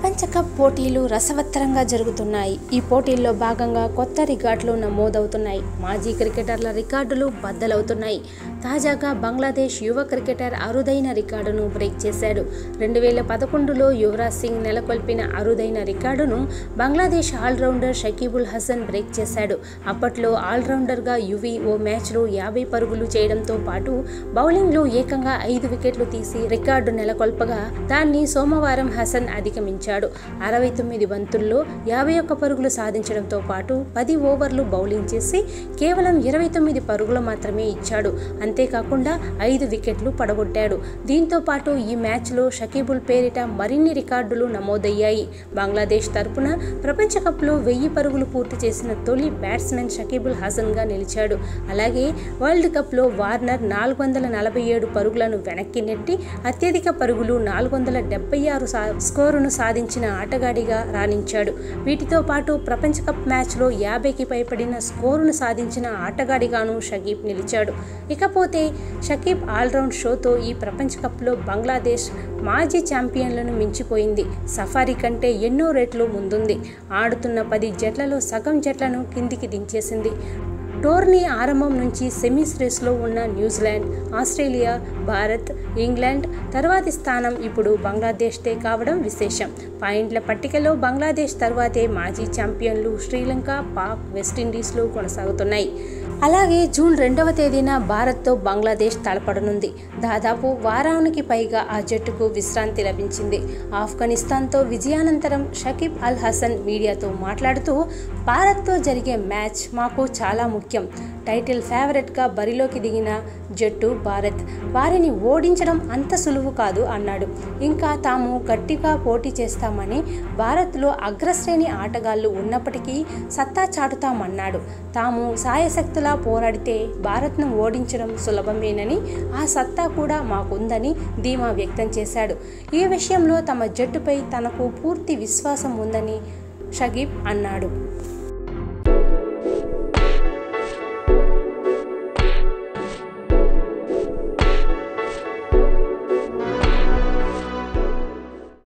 ప్రపంచ కప్ పోటీలు రసవత్తరంగా జరుగుతున్నాయి ఈ పోటీల్లో భాగంగా కొత్త రికార్డులు నమోదవుతున్నాయి మాజీ క్రికెటర్ల రికార్డులు బద్దలవుతున్నాయి తాజాగా బంగ్లాదేశ్ యువ క్రికెటర్ అరుదైన రికార్డును బ్రేక్ చేశాడు రెండు వేల పదకొండులో యువరాజ్ సింగ్ నెలకొల్పిన అరుదైన రికార్డును బంగ్లాదేశ్ ఆల్రౌండర్ షకీబుల్ హసన్ బ్రేక్ చేశాడు అప్పట్లో ఆల్రౌండర్గా యువి ఓ మ్యాచ్లో యాభై పరుగులు చేయడంతో పాటు బౌలింగ్లో ఏకంగా ఐదు వికెట్లు తీసి రికార్డు నెలకొల్పగా దాన్ని సోమవారం హసన్ అధిగమించాడు అరవై తొమ్మిది బంతుల్లో యాభై ఒక్క పరుగులు సాధించడంతో పాటు పది ఓవర్లు బౌలింగ్ చేసి కేవలం ఇరవై తొమ్మిది పరుగులు మాత్రమే ఇచ్చాడు అంతేకాకుండా ఐదు వికెట్లు పడగొట్టాడు దీంతో పాటు ఈ మ్యాచ్లో షకీబుల్ పేరిట మరిన్ని రికార్డులు నమోదయ్యాయి బంగ్లాదేశ్ తరపున ప్రపంచ కప్లో వెయ్యి పరుగులు పూర్తి చేసిన తొలి బ్యాట్స్మెన్ షకీబుల్ హాసన్గా నిలిచాడు అలాగే వరల్డ్ కప్లో వార్నర్ నాలుగు వందల నలభై ఏడు పరుగులను వెనక్కి నెట్టి అత్యధిక పరుగులు నాలుగు వందల డెబ్బై ఆరు సా స్కోరును సాధించిన ఆటగాడిగా రాణించాడు వీటితో పాటు ప్రపంచ కప్ మ్యాచ్లో యాభైకి పైపడిన స్కోరును సాధించిన ఆటగాడిగాను షకీబ్ నిలిచాడు ఇకపోతే షకీబ్ ఆల్రౌండ్ షోతో ఈ ప్రపంచ కప్లో బంగ్లాదేశ్ మాజీ ఛాంపియన్లను మించిపోయింది సఫారీ కంటే ఎన్నో రెట్లు ముందుంది ఆడుతున్న పది జట్లలో సగం జట్లను కిందికి దించేసింది టోర్నీ ఆరంభం నుంచి సెమీస్ రేస్లో ఉన్న న్యూజిలాండ్ ఆస్ట్రేలియా భారత్ ఇంగ్లాండ్ తర్వాతి స్థానం ఇప్పుడు బంగ్లాదేశ్దే కావడం విశేషం పాయింట్ల పట్టికలో బంగ్లాదేశ్ తర్వాతే మాజీ ఛాంపియన్లు శ్రీలంక పాక్ వెస్టిండీస్లు కొనసాగుతున్నాయి అలాగే జూన్ రెండవ తేదీన భారత్తో బంగ్లాదేశ్ తలపడనుంది దాదాపు వారానికి పైగా ఆ జట్టుకు విశ్రాంతి లభించింది ఆఫ్ఘనిస్తాన్తో విజయానంతరం షకీబ్ అల్ హసన్ మీడియాతో మాట్లాడుతూ భారత్తో జరిగే మ్యాచ్ మాకు చాలా ముఖ్యం టైటిల్ ఫేవరెట్గా బరిలోకి దిగిన జట్టు భారత్ వారిని ఓడించడం అంత సులువు కాదు అన్నాడు ఇంకా తాము గట్టిగా పోటీ చేస్తామని భారత్లో అగ్రశ్రేణి ఆటగాళ్లు ఉన్నప్పటికీ సత్తా చాటుతామన్నాడు తాము సాయశక్తులా పోరాడితే భారత్ను ఓడించడం సులభమేనని ఆ సత్తా కూడా మాకుందని ధీమా వ్యక్తం చేశాడు ఈ విషయంలో తమ జట్టుపై తనకు పూర్తి విశ్వాసం ఉందని షగీబ్ అన్నాడు